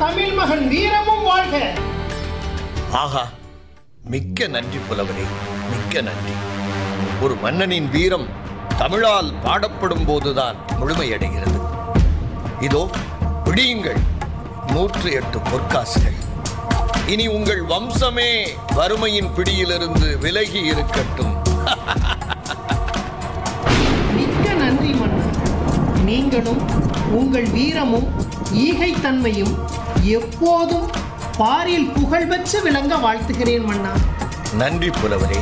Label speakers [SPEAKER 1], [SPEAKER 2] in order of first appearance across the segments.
[SPEAKER 1] தமிழ் மகன் வீரமும் வாழ்க
[SPEAKER 2] ஆஹா மிக்க நன்றி புலவரே மிக்க நன்றி ஒரு மன்னனின் வீரம் தமிழால் பாடப்படும் போதுதான் முழுமையடைகிறது இதோ பிடியுங்கள் நூற்று எட்டு பொற்காசுகள் இனி உங்கள் வம்சமே வறுமையின் பிடியிலிருந்து விலகி இருக்கட்டும்
[SPEAKER 1] மிக்க நன்றி மன்னா நீங்களும் உங்கள் வீரமும் ஈகைத்தன்மையும் எப்போதும் பாரில் புகழ்பெற்று விளங்க வாழ்த்துகிறேன் மன்னா
[SPEAKER 2] நன்றி புலவரே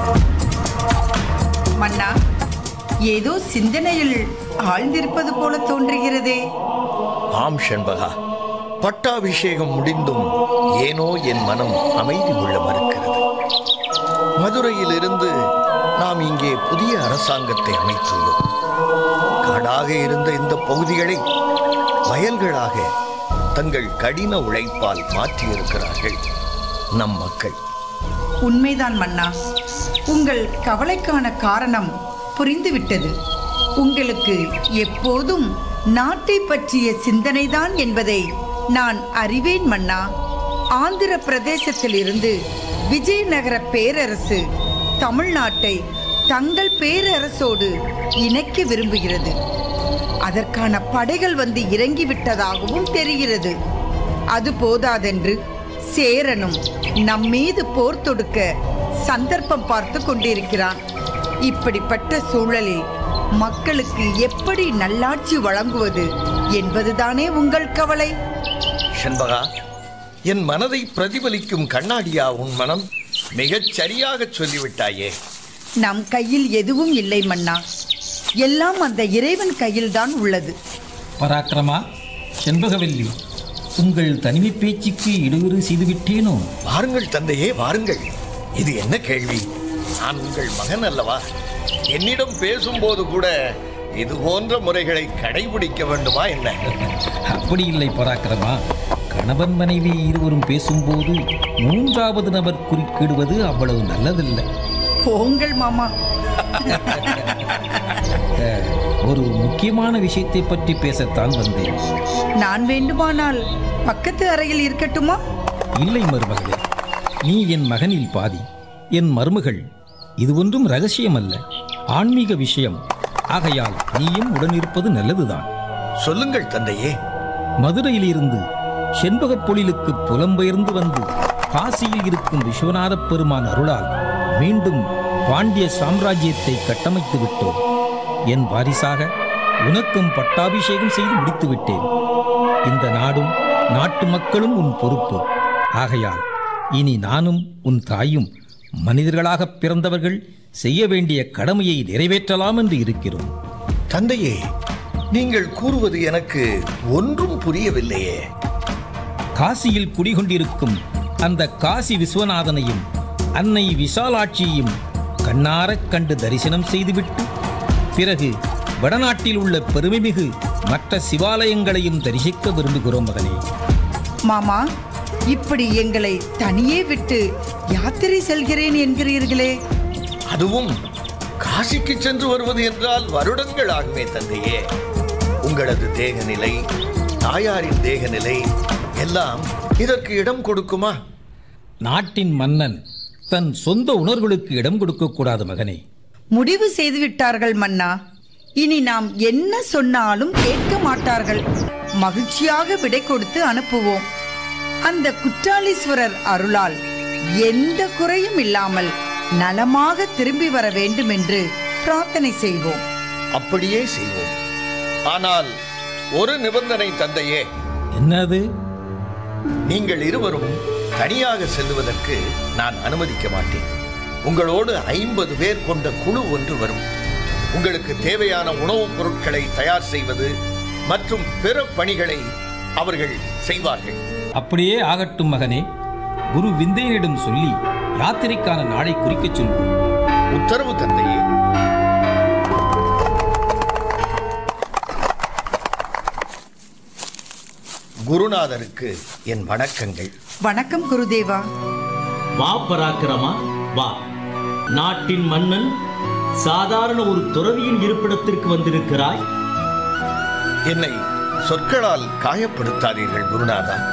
[SPEAKER 3] மன்னா ஏதோ சிந்தனையில் ஆழ்ந்திருப்பது போல தோன்றுகிறதே
[SPEAKER 2] ஆம் ஷண்பகா பட்டாபிஷேகம் முடிந்தும் ஏனோ என் மனம் அமைதி கொள்ள மறுக்கிறது மதுரையிலிருந்து நாம் இங்கே புதிய அரசாங்கத்தை அமைத்துள்ளோம் காடாக இருந்த இந்த பகுதிகளை வயல்களாக தங்கள் கடின உழைப்பால் மாற்றியிருக்கிறார்கள் நம் மக்கள்
[SPEAKER 3] உண்மைதான் மன்னா உங்கள் கவலைக்கான காரணம் புரிந்துவிட்டது உங்களுக்கு எப்போதும் நாட்டை பற்றிய சிந்தனைதான் என்பதை நான் அறிவேன் மன்னா ஆந்திர பிரதேசத்திலிருந்து விஜயநகர பேரரசு தமிழ்நாட்டை தங்கள் பேரரசோடு இணைக்க விரும்புகிறது அதற்கான படைகள் வந்து இறங்கிவிட்டதாகவும் தெரிகிறது அது போதாதென்று சேரனும் நம் மீது போர் தொடுக்க சந்தர்ப்பம் பார்த்து கொண்டிருக்கிறான் இப்படிப்பட்ட சூழலில் மக்களுக்கு எப்படி நல்லாட்சி வழங்குவது என்பதுதானே உங்கள் கவலை
[SPEAKER 2] ஷண்பகா என் மனதை பிரதிபலிக்கும் கண்ணாடியா உன் மனம் மிகச் சரியாகச் சொல்லிவிட்டாயே
[SPEAKER 3] நம் கையில் எதுவும் இல்லை மன்னா எல்லாம் அந்த இறைவன் கையில்தான் உள்ளது
[SPEAKER 4] பராக்கிரமா செண்பகவல்லி உங்கள் தனிமை பேச்சுக்கு இடையூறு செய்துவிட்டேனோ
[SPEAKER 2] வாருங்கள் தந்தையே வாருங்கள் இது என்ன கேள்வி நான் உங்கள் மகன் அல்லவா என்னிடம் பேசும்போது கூட இது போன்ற முறைகளை கடைபிடிக்க வேண்டுமா என்ன
[SPEAKER 4] அப்படி இல்லை பராக்கிரமா கணவன் மனைவி இருவரும் பேசும்போது மூன்றாவது நபர் குறுக்கிடுவது அவ்வளவு நல்லதில்லை
[SPEAKER 3] போங்கள் மாமா
[SPEAKER 4] அஹ், ஒரு முக்கியமான விஷயத்தை பற்றி பேசத்தான் வந்தேன்
[SPEAKER 3] நான் வேண்டுமானால் பக்கத்து அறையில் இருக்கட்டுமா
[SPEAKER 4] இல்லை மருமகளே நீ என் மகனில் பாதி என் மருமகள் இது ஒன்றும் ரகசியம் அல்ல ஆன்மீக விஷயம் ஆகையால் நீயும் உடனிருப்பது நல்லதுதான்
[SPEAKER 2] சொல்லுங்கள் தந்தையே
[SPEAKER 4] மதுரையிலிருந்து செண்பகப் பொழிலுக்கு புலம்பெயர்ந்து வந்து காசியில் இருக்கும் விஸ்வநாதப் பெருமான் அருளால் மீண்டும் பாண்டிய சாம்ராஜ்யத்தை கட்டமைத்து விட்டோம் என் வாரிசாக உனக்கும் பட்டாபிஷேகம் செய்து முடித்து விட்டேன் இந்த நாடும் நாட்டு மக்களும் உன் பொறுப்பு ஆகையால் இனி நானும் உன் தாயும் மனிதர்களாகப் பிறந்தவர்கள் செய்ய வேண்டிய கடமையை நிறைவேற்றலாம் என்று இருக்கிறோம்
[SPEAKER 2] தந்தையே நீங்கள் கூறுவது எனக்கு ஒன்றும் புரியவில்லையே
[SPEAKER 4] காசியில் குடிகொண்டிருக்கும் அந்த காசி விஸ்வநாதனையும் அன்னை விசாலாட்சியையும் கண்ணாரக் கண்டு தரிசனம் செய்துவிட்டு பிறகு வடநாட்டில் உள்ள பெருமைமிகு மற்ற சிவாலயங்களையும் தரிசிக்க விரும்புகிறோம் மகனே
[SPEAKER 3] மாமா இப்படி எங்களை தனியே விட்டு யாத்திரை செல்கிறேன் என்கிறீர்களே
[SPEAKER 2] அதுவும் காசிக்கு சென்று வருவது என்றால் வருடங்கள் ஆகுமே தந்தையே உங்களது தேகநிலை தாயாரின் தேகநிலை எல்லாம் இதற்கு இடம் கொடுக்குமா
[SPEAKER 4] நாட்டின் மன்னன் தன் சொந்த உணர்வுகளுக்கு இடம் கொடுக்கக்கூடாது மகனே
[SPEAKER 3] முடிவு செய்து விட்டார்கள் மன்னா இனி நாம் என்ன சொன்னாலும் கேட்க மாட்டார்கள் மகிழ்ச்சியாக விடை கொடுத்து அனுப்புவோம் அந்த குற்றாலீஸ்வரர் அருளால் எந்த குறையும் இல்லாமல் நலமாக திரும்பி வர வேண்டும் என்று பிரார்த்தனை செய்வோம்
[SPEAKER 2] அப்படியே செய்வோம் ஆனால் ஒரு நிபந்தனை தந்தையே
[SPEAKER 4] என்னது
[SPEAKER 2] நீங்கள் இருவரும் தனியாக செல்லுவதற்கு நான் அனுமதிக்க மாட்டேன் உங்களோடு ஐம்பது பேர் கொண்ட குழு ஒன்று வரும் உங்களுக்கு தேவையான உணவுப் பொருட்களை தயார் செய்வது மற்றும் பிற பணிகளை அவர்கள் செய்வார்கள்
[SPEAKER 4] அப்படியே ஆகட்டும் மகனே குரு விந்தையனிடம் சொல்லி யாத்திரைக்கான நாளை குறிக்கச் சொல்வோம்
[SPEAKER 2] உத்தரவு தந்தையே குருநாதருக்கு என் வணக்கங்கள்
[SPEAKER 3] வணக்கம் குருதேவா
[SPEAKER 5] வா பராக்கிரமா வா நாட்டின் மன்னன் சாதாரண ஒரு துறவியின் இருப்பிடத்திற்கு வந்திருக்கிறாய்
[SPEAKER 2] என்னை சொற்களால் காயப்படுத்தாதீர்கள் குருநாதா